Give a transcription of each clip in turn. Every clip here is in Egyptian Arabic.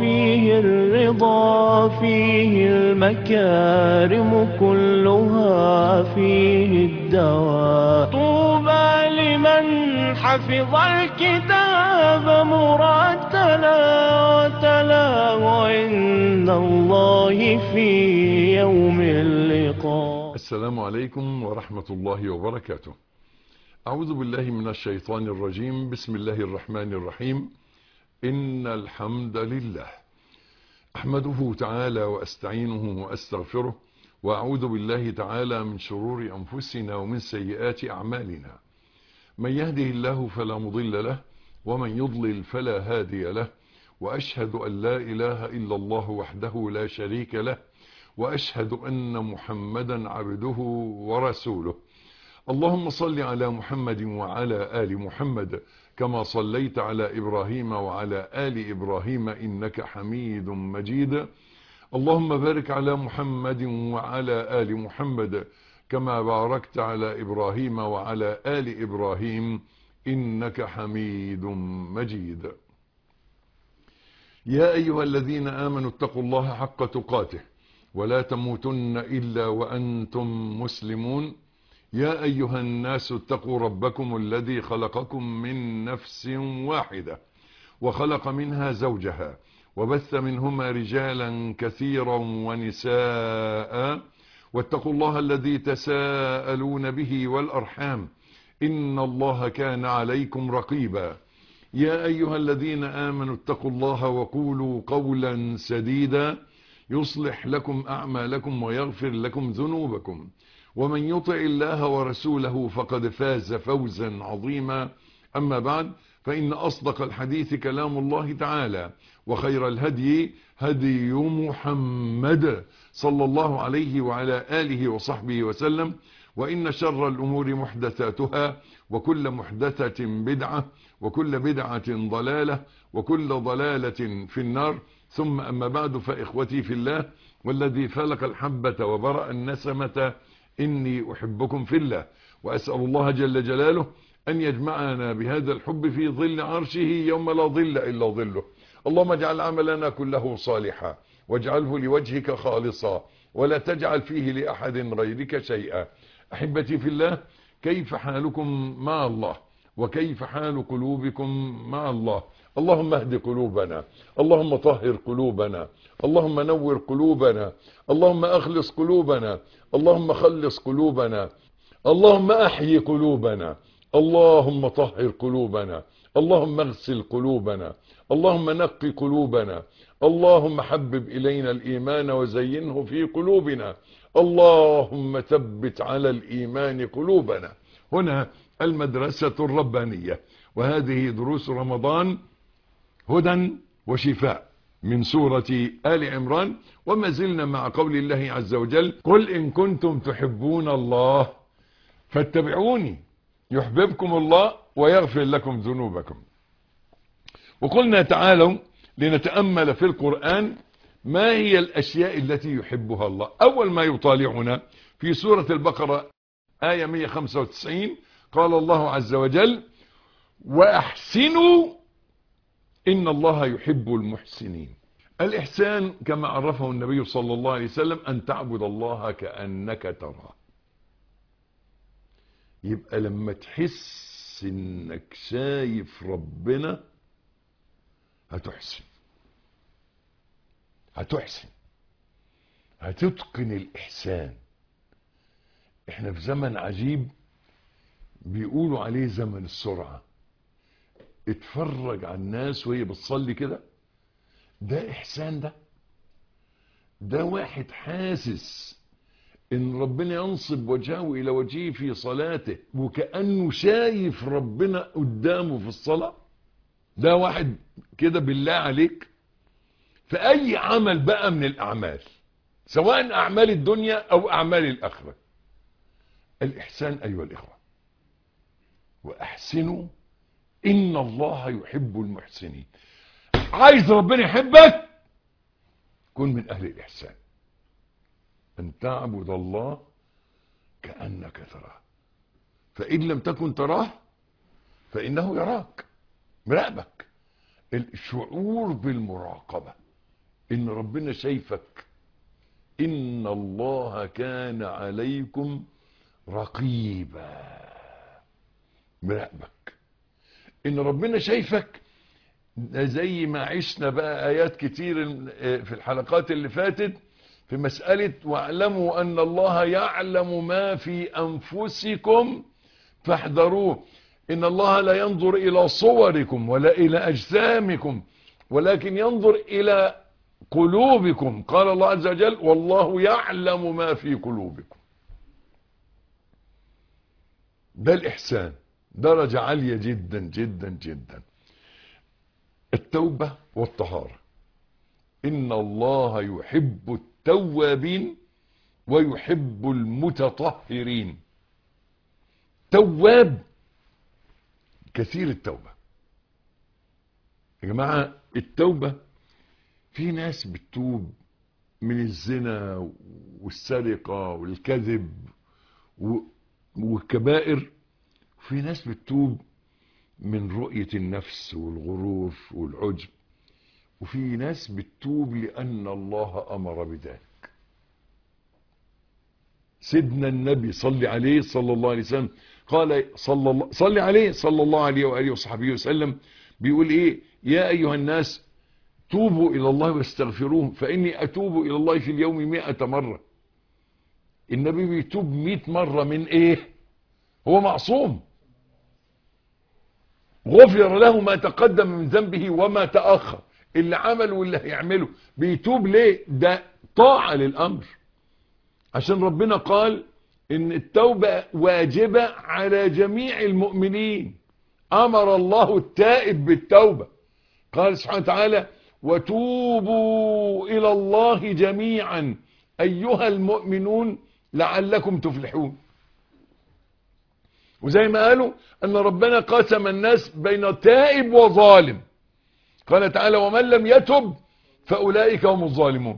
فيه الرضا فيه المكارم كلها فيه الدواء طوبى لمن حفظ الكتاب مرتلا وتلاه عند الله في يوم اللقاء السلام عليكم ورحمة الله وبركاته أعوذ بالله من الشيطان الرجيم بسم الله الرحمن الرحيم إن الحمد لله أحمده تعالى وأستعينه وأستغفره وأعوذ بالله تعالى من شرور أنفسنا ومن سيئات أعمالنا من يهده الله فلا مضل له ومن يضلل فلا هادي له وأشهد أن لا إله إلا الله وحده لا شريك له وأشهد أن محمدا عبده ورسوله اللهم صل على محمد وعلى آل محمد كما صليت على إبراهيم وعلى آل إبراهيم إنك حميد مجيد اللهم بارك على محمد وعلى آل محمد كما باركت على إبراهيم وعلى آل إبراهيم إنك حميد مجيد يا أيها الذين آمنوا اتقوا الله حق تقاته ولا تموتن إلا وأنتم مسلمون يا أيها الناس اتقوا ربكم الذي خلقكم من نفس واحدة وخلق منها زوجها وبث منهما رجالا كثيرا ونساء واتقوا الله الذي تساءلون به والأرحام إن الله كان عليكم رقيبا يا أيها الذين آمنوا اتقوا الله وقولوا قولا سديدا يصلح لكم أعمالكم ويغفر لكم ذنوبكم ومن يطع الله ورسوله فقد فاز فوزا عظيما أما بعد فإن أصدق الحديث كلام الله تعالى وخير الهدي هدي محمد صلى الله عليه وعلى آله وصحبه وسلم وإن شر الأمور محدثاتها وكل محدثة بدعة وكل بدعة ضلالة وكل ضلالة في النار ثم أما بعد فإخوتي في الله والذي فلق الحبة وبرأ النسمة إني أحبكم في الله وأسأل الله جل جلاله أن يجمعنا بهذا الحب في ظل عرشه يوم لا ظل إلا ظله اللهم اجعل عملنا كله صالحا واجعله لوجهك خالصا ولا تجعل فيه لأحد غيرك شيئا أحبتي في الله كيف حالكم مع الله وكيف حال قلوبكم مع الله اللهم اهد قلوبنا اللهم طهر قلوبنا اللهم نور قلوبنا اللهم اخلص قلوبنا اللهم خلص قلوبنا اللهم احيي قلوبنا اللهم طهر قلوبنا اللهم اغسل قلوبنا اللهم نقي قلوبنا اللهم حبب الينا الايمان وزينه في قلوبنا اللهم ثبت على الايمان قلوبنا هنا المدرسة الربانية وهذه دروس رمضان هدى وشفاء من سورة آل عمران وما زلنا مع قول الله عز وجل قل إن كنتم تحبون الله فاتبعوني يحببكم الله ويغفر لكم ذنوبكم وقلنا تعالوا لنتأمل في القرآن ما هي الأشياء التي يحبها الله أول ما يطالعنا في سورة البقرة آية 195 قال الله عز وجل وأحسنوا إن الله يحب المحسنين الإحسان كما عرفه النبي صلى الله عليه وسلم أن تعبد الله كأنك تراه يبقى لما تحس إنك شايف ربنا هتحسن هتحسن هتتقن الإحسان احنا في زمن عجيب بيقولوا عليه زمن السرعة اتفرج على الناس وهي بتصلي كده ده احسان ده ده واحد حاسس ان ربنا ينصب وجهه الى وجهه في صلاته وكأنه شايف ربنا قدامه في الصلاة ده واحد كده بالله عليك في اي عمل بقى من الاعمال سواء اعمال الدنيا او اعمال الاخره الإحسان أيها الإخوة وأحسنوا إن الله يحب المحسنين عايز ربنا يحبك كن من أهل الإحسان أن تعبد الله كأنك تراه فإن لم تكن تراه فإنه يراك مراقبك الشعور بالمراقبة ان ربنا شايفك ان الله كان عليكم رقيبا مراقبك ان ربنا شايفك زي ما عشنا بقى ايات كتير في الحلقات اللي فاتت في مسألة واعلموا ان الله يعلم ما في انفسكم فاحذروه ان الله لا ينظر الى صوركم ولا الى اجسامكم ولكن ينظر الى قلوبكم قال الله عز وجل والله يعلم ما في قلوبكم ده الاحسان درجة عالية جدا جدا جدا التوبة والطهارة إن الله يحب التوابين ويحب المتطهرين تواب كثير التوبة يا جماعة التوبة في ناس بتتوب من الزنا والسرقة والكذب والكبائر في ناس بتتوب من رؤية النفس والغرور والعجب وفي ناس بتتوب لأن الله أمر بذلك سيدنا النبي صلى عليه صلى الله عليه وسلم قال صلى الله صلى عليه صلى الله عليه وآله وصحبه وسلم بيقول إيه يا أيها الناس توبوا إلى الله واستغفروه فإني أتوب إلى الله في اليوم مئة مرة النبي بيتوب مئة مرة من إيه هو معصوم غفر له ما تقدم من ذنبه وما تأخر اللي عمل واللي هيعمله بيتوب ليه ده طاعة للأمر عشان ربنا قال ان التوبة واجبة على جميع المؤمنين امر الله التائب بالتوبة قال سبحانه وتعالى وتوبوا الى الله جميعا ايها المؤمنون لعلكم تفلحون وزي ما قالوا ان ربنا قسم الناس بين تائب وظالم قال تعالى ومن لم يتب فاولئك هم الظالمون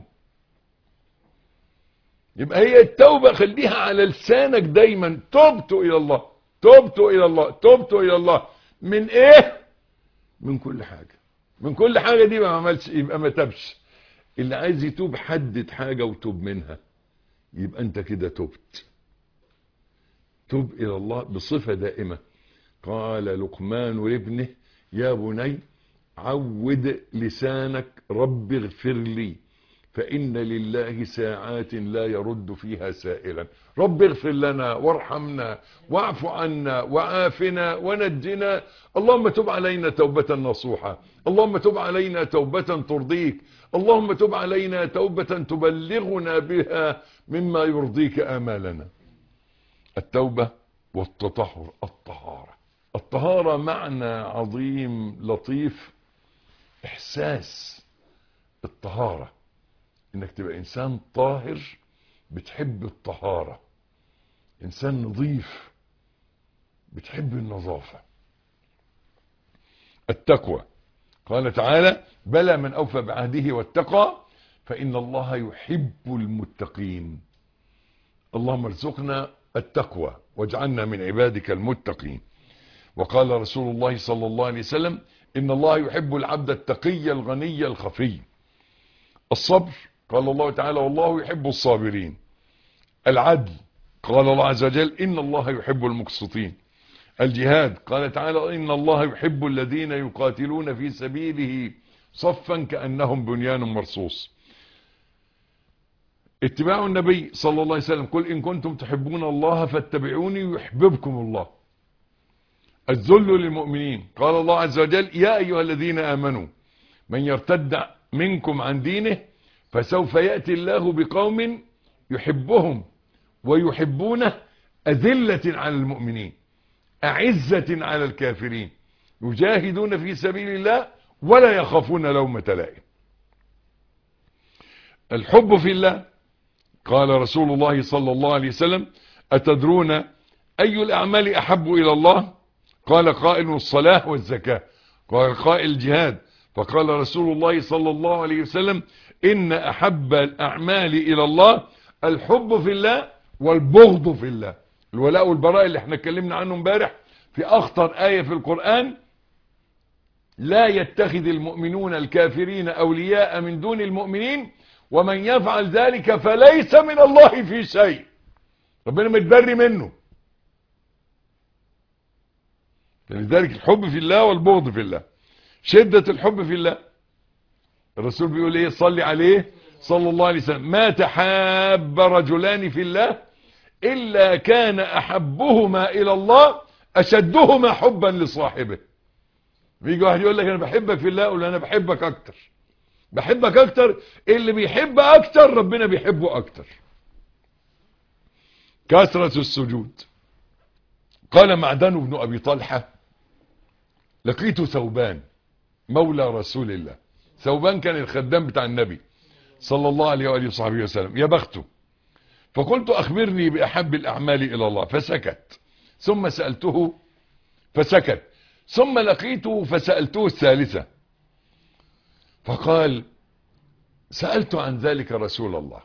يبقى هي التوبة خليها على لسانك دايما تبت الى الله تبت الى الله تبت الى الله من ايه من كل حاجة من كل حاجة دي ما عملش يبقى ما تبش اللي عايز يتوب حدد حاجة وتوب منها يبقى انت كده تبت تب الى الله بصفة دائمة قال لقمان لابنه يا بني عود لسانك رب اغفر لي فإن لله ساعات لا يرد فيها سائلا رب اغفر لنا وارحمنا واعف عنا وعافنا ونجنا اللهم تب علينا توبة نصوحة اللهم تب علينا توبة ترضيك اللهم تب علينا توبة تبلغنا بها مما يرضيك آمالنا التوبة والتطهر الطهارة الطهارة معنى عظيم لطيف احساس الطهارة انك تبقى انسان طاهر بتحب الطهارة انسان نظيف بتحب النظافة التقوى قال تعالى بلى من اوفى بعهده واتقى فان الله يحب المتقين اللهم ارزقنا التقوى واجعلنا من عبادك المتقين وقال رسول الله صلى الله عليه وسلم ان الله يحب العبد التقي الغني الخفي الصبر قال الله تعالى والله يحب الصابرين العدل قال الله عز وجل إن الله يحب المقسطين الجهاد قال تعالى إن الله يحب الذين يقاتلون في سبيله صفا كأنهم بنيان مرصوص اتباع النبي صلى الله عليه وسلم قل إن كنتم تحبون الله فاتبعوني يحببكم الله الذل للمؤمنين قال الله عز وجل يا أيها الذين آمنوا من يرتد منكم عن دينه فسوف يأتي الله بقوم يحبهم ويحبونه أذلة على المؤمنين أعزة على الكافرين يجاهدون في سبيل الله ولا يخافون لومة لائم الحب في الله قال رسول الله صلى الله عليه وسلم أتدرون أي الأعمال أحب إلى الله قال قائل الصلاة والزكاة قال قائل الجهاد فقال رسول الله صلى الله عليه وسلم إن أحب الأعمال إلى الله الحب في الله والبغض في الله الولاء والبراء اللي احنا اتكلمنا عنه امبارح في أخطر آية في القرآن لا يتخذ المؤمنون الكافرين أولياء من دون المؤمنين ومن يفعل ذلك فليس من الله في شيء ربنا متبري منه لذلك الحب في الله والبغض في الله شدة الحب في الله الرسول بيقول ايه صلي عليه صلى الله عليه وسلم ما تحاب رجلان في الله إلا كان أحبهما إلى الله أشدهما حبا لصاحبه بيجي واحد يقول لك أنا بحبك في الله أقول له أنا بحبك أكتر بحبك أكتر اللي بيحب أكتر ربنا بيحبه أكتر كثرة السجود قال معدن بن أبي طلحة لقيت ثوبان مولى رسول الله ثوبان كان الخدام بتاع النبي صلى الله عليه وآله وصحبه وسلم يا بخته فقلت أخبرني بأحب الأعمال إلى الله فسكت ثم سألته فسكت ثم لقيته فسألته الثالثة فقال سألت عن ذلك رسول الله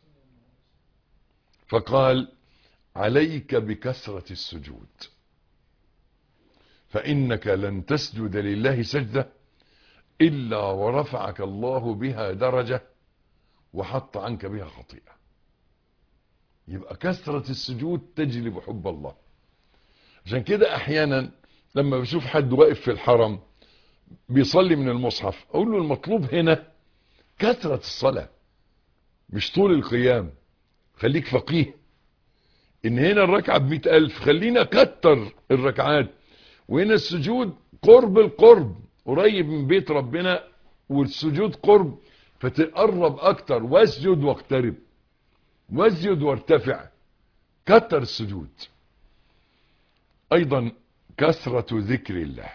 فقال عليك بكثرة السجود فإنك لن تسجد لله سجدة إلا ورفعك الله بها درجة وحط عنك بها خطيئة يبقى كثرة السجود تجلب حب الله عشان كده احيانا لما بشوف حد واقف في الحرم بيصلي من المصحف اقول له المطلوب هنا كثرة الصلاة مش طول القيام خليك فقيه ان هنا الركعة بمئة الف خلينا كتر الركعات وهنا السجود قرب القرب قريب من بيت ربنا والسجود قرب فتقرب اكتر واسجد واقترب واسجد وارتفع كتر السجود ايضا كثرة ذكر الله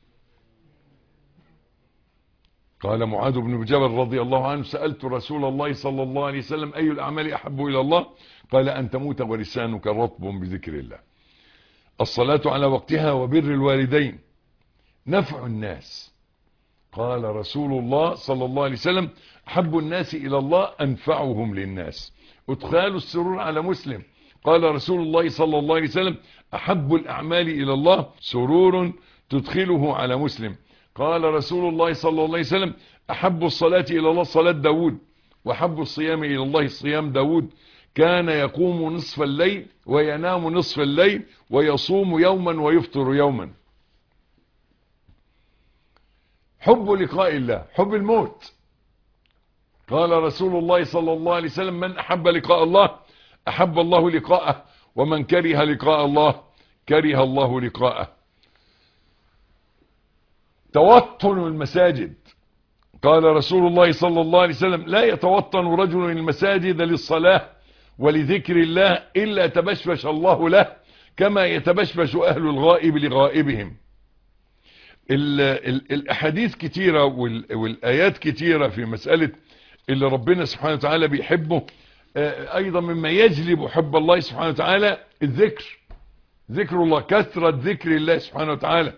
قال معاذ بن جبل رضي الله عنه سألت رسول الله صلى الله عليه وسلم أي الأعمال أحب إلى الله قال أن تموت ولسانك رطب بذكر الله الصلاة على وقتها وبر الوالدين نفع الناس قال رسول الله صلى الله عليه وسلم أحب الناس إلى الله أنفعهم للناس ادخال السرور على مسلم قال رسول الله صلى الله عليه وسلم أحب الأعمال إلى الله سرور تدخله على مسلم قال رسول الله صلى الله عليه وسلم أحب الصلاة إلى الله صلاة داود وأحب الصيام إلى الله صيام داود كان يقوم نصف الليل وينام نصف الليل ويصوم يوما ويفطر يوما حب لقاء الله حب الموت قال رسول الله صلى الله عليه وسلم من أحب لقاء الله أحب الله لقاءه ومن كره لقاء الله كره الله لقاءه توطن المساجد قال رسول الله صلى الله عليه وسلم لا يتوطن رجل المساجد للصلاة ولذكر الله إلا تبشبش الله له كما يتبشبش أهل الغائب لغائبهم ال ال الأحاديث كتيرة وال والآيات كتيرة في مسألة اللي ربنا سبحانه وتعالى بيحبه أيضا مما يجلب حب الله سبحانه وتعالى الذكر ذكر الله كثرة ذكر الله سبحانه وتعالى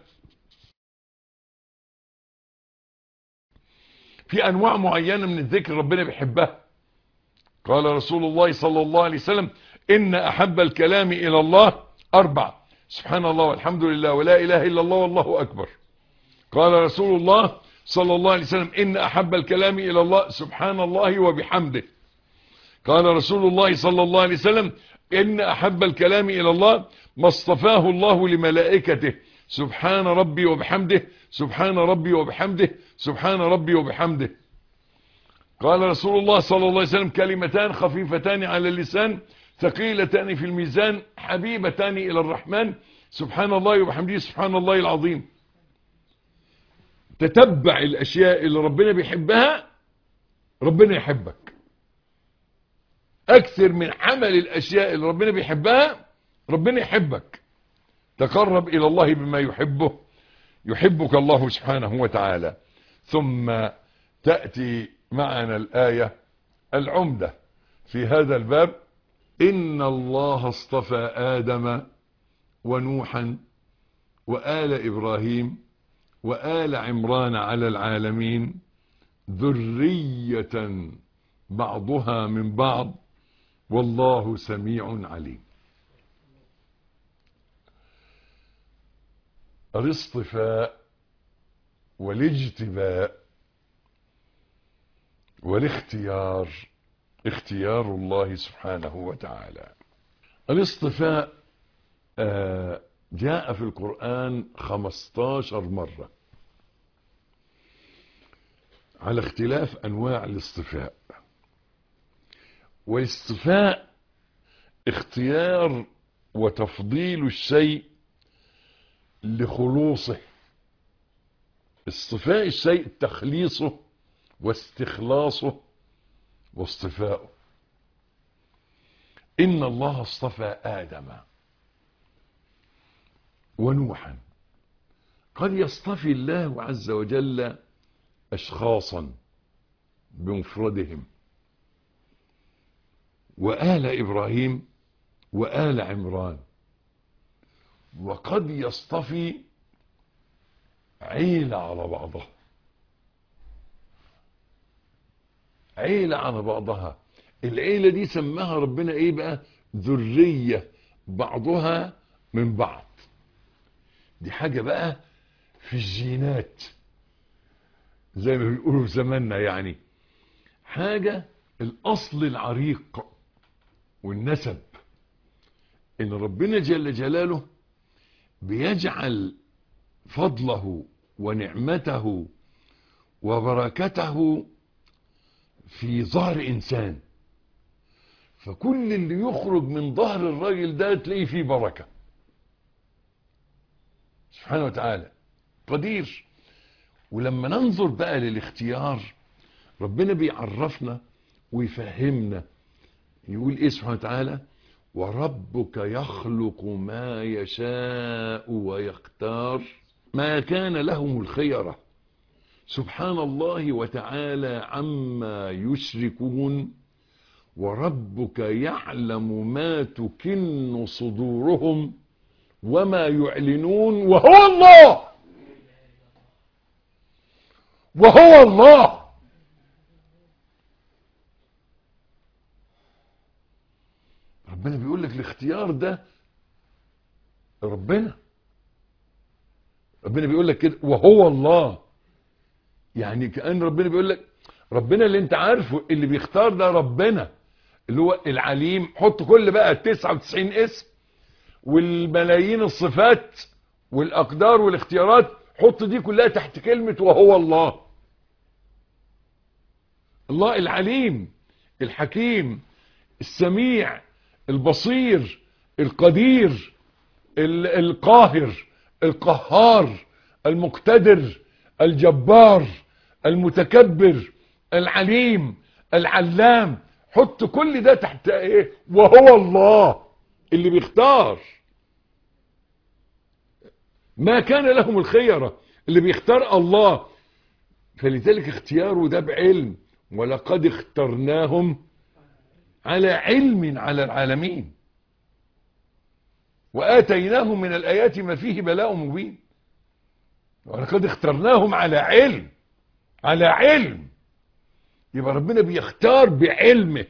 في أنواع معينة من الذكر ربنا بيحبها قال رسول الله صلى الله عليه وسلم إن أحب الكلام إلى الله أربع سبحان الله والحمد لله ولا إله إلا الله والله أكبر قال رسول الله صلى الله عليه وسلم إن أحب الكلام إلى الله سبحان الله وبحمده قال رسول الله صلى الله عليه وسلم إن أحب الكلام إلى الله ما اصطفاه الله لملائكته سبحان ربي وبحمده سبحان ربي وبحمده سبحان ربي وبحمده قال رسول الله صلى الله عليه وسلم كلمتان خفيفتان على اللسان ثقيلتان في الميزان حبيبتان إلى الرحمن سبحان الله وبحمده سبحان الله العظيم تتبع الأشياء اللي ربنا بيحبها ربنا يحبك أكثر من عمل الأشياء اللي ربنا بيحبها ربنا يحبك تقرب إلى الله بما يحبه يحبك الله سبحانه وتعالى ثم تأتي معنا الآية العمدة في هذا الباب إن الله اصطفى آدم ونوحا وآل إبراهيم وآل عمران على العالمين ذرية بعضها من بعض والله سميع عليم الاصطفاء والاجتباء والاختيار اختيار الله سبحانه وتعالى الاصطفاء آه، جاء في القرآن 15 مرة على اختلاف أنواع الاصطفاء والاصطفاء اختيار وتفضيل الشيء لخلوصه اصطفاء الشيء تخليصه واستخلاصه واصطفاؤه إن الله اصطفى آدم ونوحا قد يصطفي الله عز وجل أشخاصا بمفردهم وآل إبراهيم وآل عمران وقد يصطفي عيلة على بعضها عيلة على بعضها العيلة دي سماها ربنا ايه بقى ذرية بعضها من بعض دي حاجة بقى في الجينات زي ما بيقولوا في زماننا يعني حاجة الأصل العريق والنسب إن ربنا جل جلاله بيجعل فضله ونعمته وبركته في ظهر إنسان فكل اللي يخرج من ظهر الراجل ده تلاقيه فيه بركة سبحانه وتعالى قدير ولما ننظر بقى للاختيار ربنا بيعرفنا ويفهمنا يقول ايه سبحانه وتعالى وربك يخلق ما يشاء ويختار ما كان لهم الخيرة سبحان الله وتعالى عما يشركون وربك يعلم ما تكن صدورهم وما يعلنون وهو الله وهو الله ربنا بيقول لك الاختيار ده ربنا ربنا بيقول لك كده وهو الله يعني كأن ربنا بيقول لك ربنا اللي انت عارفه اللي بيختار ده ربنا اللي هو العليم حط كل بقى 99 اسم والملايين الصفات والأقدار والاختيارات حط دي كلها تحت كلمة وهو الله الله العليم الحكيم السميع البصير القدير ال- القاهر القهار المقتدر الجبار المتكبر العليم العلام حط كل ده تحت ايه وهو الله اللي بيختار ما كان لهم الخيرة اللي بيختار الله فلذلك اختياره ده بعلم ولقد اخترناهم على علم على العالمين وآتيناهم من الآيات ما فيه بلاء مبين ولقد اخترناهم على علم على علم يبقى ربنا بيختار بعلمه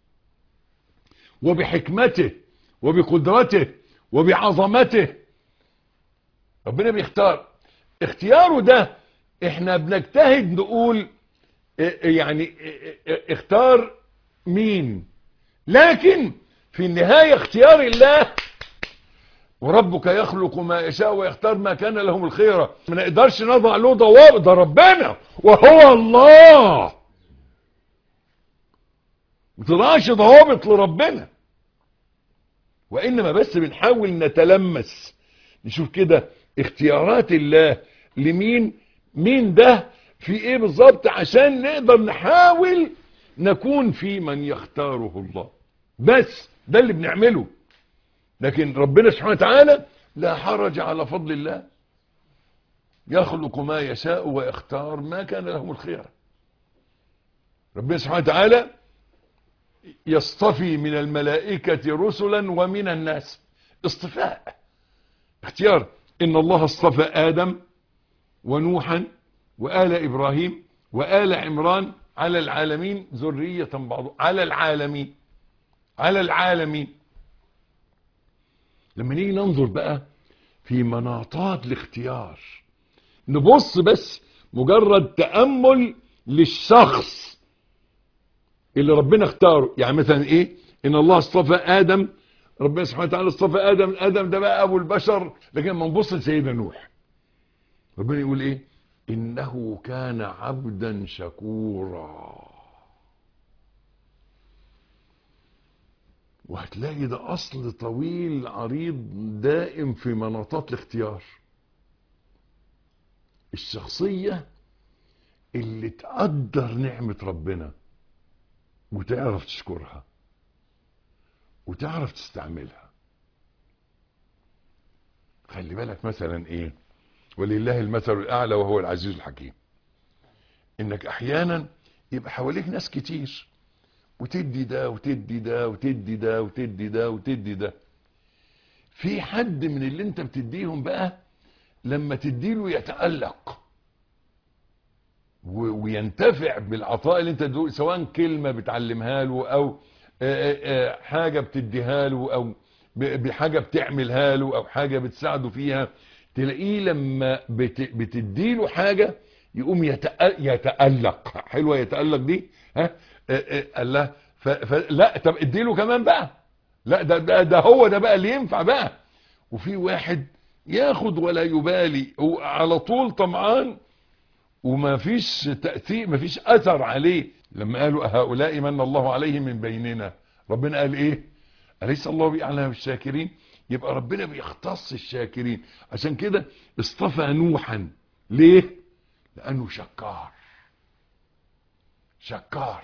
وبحكمته وبقدرته وبعظمته ربنا بيختار اختياره ده احنا بنجتهد نقول اه- يعني اه- اه- اختار مين لكن في النهاية اختيار الله وربك يخلق ما يشاء ويختار ما كان لهم الخيرة ما نقدرش نضع له ضوابط ده ربنا وهو الله ما تضعش ضوابط لربنا وإنما بس بنحاول نتلمس نشوف كده اختيارات الله لمين مين ده في ايه بالظبط عشان نقدر نحاول نكون في من يختاره الله بس ده اللي بنعمله لكن ربنا سبحانه وتعالى لا حرج على فضل الله يخلق ما يشاء ويختار ما كان لهم الخير ربنا سبحانه وتعالى يصطفي من الملائكة رسلا ومن الناس اصطفاء اختيار ان الله اصطفى ادم ونوحا وآل ابراهيم وآل عمران على العالمين ذرية بعض على العالمين على العالمين لما نيجي ننظر بقى في مناطات الاختيار نبص بس مجرد تأمل للشخص اللي ربنا اختاره يعني مثلا ايه ان الله اصطفى ادم ربنا سبحانه وتعالى اصطفى ادم ادم ده بقى ابو البشر لكن لما نبص لسيدنا نوح ربنا يقول ايه انه كان عبدا شكورا وهتلاقي ده اصل طويل عريض دائم في مناطات الاختيار الشخصية اللي تقدر نعمة ربنا وتعرف تشكرها وتعرف تستعملها خلي بالك مثلا ايه ولله المثل الاعلى وهو العزيز الحكيم انك احيانا يبقى حواليك ناس كتير وتدي ده وتدي ده وتدي ده وتدي ده وتدي ده في حد من اللي انت بتديهم بقى لما تديله يتألق و- وينتفع بالعطاء اللي انت تدوه سواء كلمة بتعلمها له او آه، آه، آه، حاجة بتديها له او ب- بحاجة بتعملها له او حاجة بتساعده فيها تلاقيه لما بت- بتديله حاجة يقوم يتأ- يتألق حلوة يتألق دي ها آه، آه، قال له ف- ف- لا طب اديله كمان بقى لا ده, ده ده هو ده بقى اللي ينفع بقى وفي واحد ياخد ولا يبالي هو على طول طمعان وما فيش تأثير ما فيش أثر عليه لما قالوا هؤلاء من الله عليهم من بيننا ربنا قال ايه أليس الله بأعلم بالشاكرين يبقى ربنا بيختص الشاكرين عشان كده اصطفى نوحا ليه لأنه شكار شكار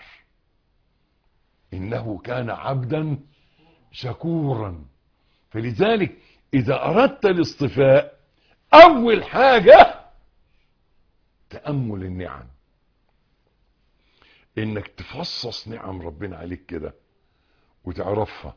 إنه كان عبدا شكورا فلذلك إذا أردت الاصطفاء أول حاجة تأمل النعم إنك تفصص نعم ربنا عليك كده وتعرفها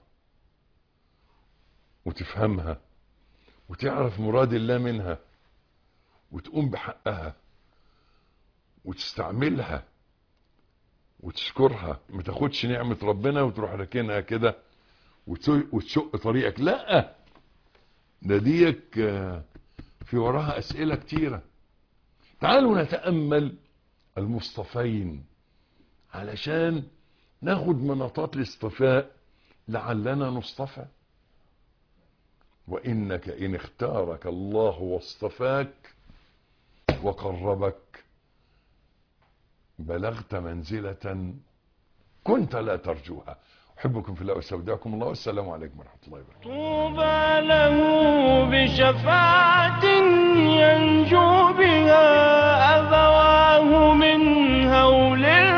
وتفهمها وتعرف مراد الله منها وتقوم بحقها وتستعملها وتشكرها ما تاخدش نعمة ربنا وتروح راكنها كده وت- وتشق طريقك لا ده ديك آه، في وراها أسئلة كتيرة تعالوا نتأمل المصطفين علشان ناخد مناطات الاصطفاء لعلنا نصطفى وإنك إن اختارك الله واصطفاك وقربك بلغت منزلة كنت لا ترجوها أحبكم في الله واستودعكم الله والسلام عليكم ورحمة الله وبركاته طوبى له بشفاعة ينجو بها أبواه من هول